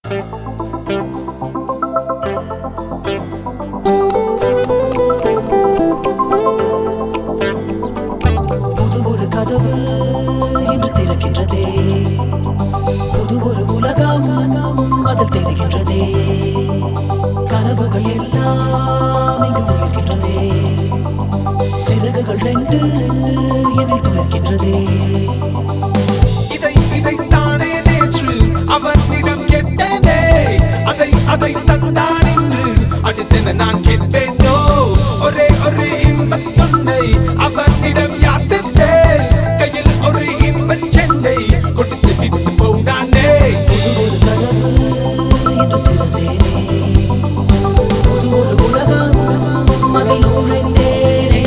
புது ஒரு கதவு இன்று திறக்கின்றதே புது ஒரு உலகம் அதில் தெரிகின்றதே கனவுகள் எல்லாம் இங்கு உயர்கின்றதே சிறகுகள் ரெண்டு என்னில் துளிர்க்கின்றதே இதை இதைத்தானே நேற்று அவனிடம் கேட்டேனே அதை அதை தந்தான் என்று அடுத்தென நான் கேட்பேனோ ஒரே ஒரு இன்பத் தொண்டை அவனிடம் யாசித்தேன் கையில் ஒரு இன்பச் செண்டை கொடுத்து விட்டு போனானே புது ஒரு கதவு இன்று திறந்தேனே புது ஒரு உலகம் அதில் நுழைந்தேனே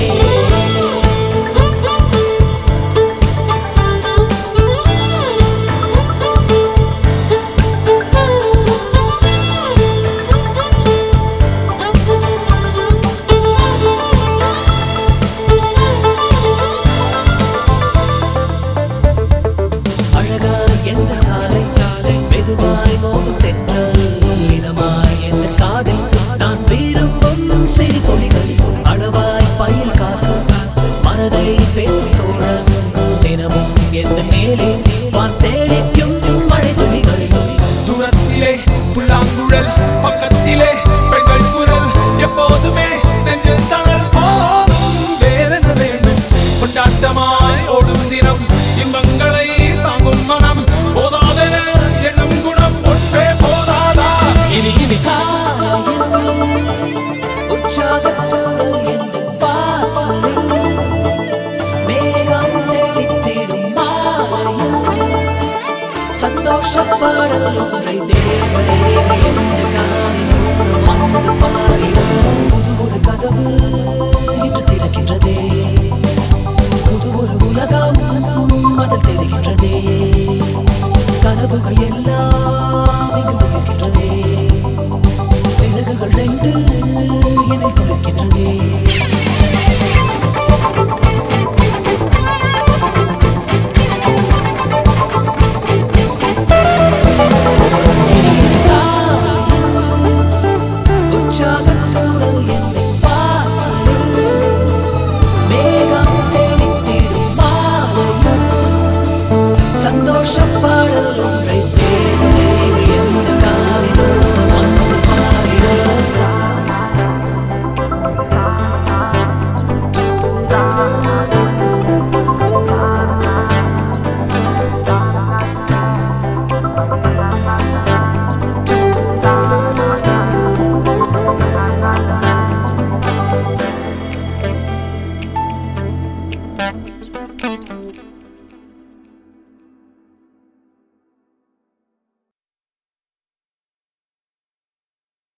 அழகாய் எந்த சாலை சாலை மெதுவாய் மோதும் தென்றல் இதமாய் எந்த காதில் நான் விரும்பும் சிறு துளிகள் அளவாய் பயில் காசு மனதை பேசும் தோழன் தினமும் எந்த மேலே வான் தேடிக்கும் மழை துளிகள் தூரத்திலே புல்லாங்குழல் பக்கத்திலே பெண்கள் குரல் எப்போதுமே நெஞ்சில் தணல் போதும் வேதனை வேண்டும் கொண்டாட்டமாய் ஓடும் தினம் இன்பங்களை தாங்கும் மனம் போதாதென என்னும் குணம் ஒன்றே போதாதா இனி இனி காலையில் உற்சாகத்தோடு எந்த வாசலில் மேகம் தேடித்திடும் மாலையில் சந்தோஷ பாடல் ஒன்றை தேவதேவி எந்த காரினோரம் வந்து பாரிட புது ஒரு கதவு இன்று திறக்கின்றதே புது ஒரு உலகம் அதில் தெரிகின்றதே கனவுகள் எல்லாம்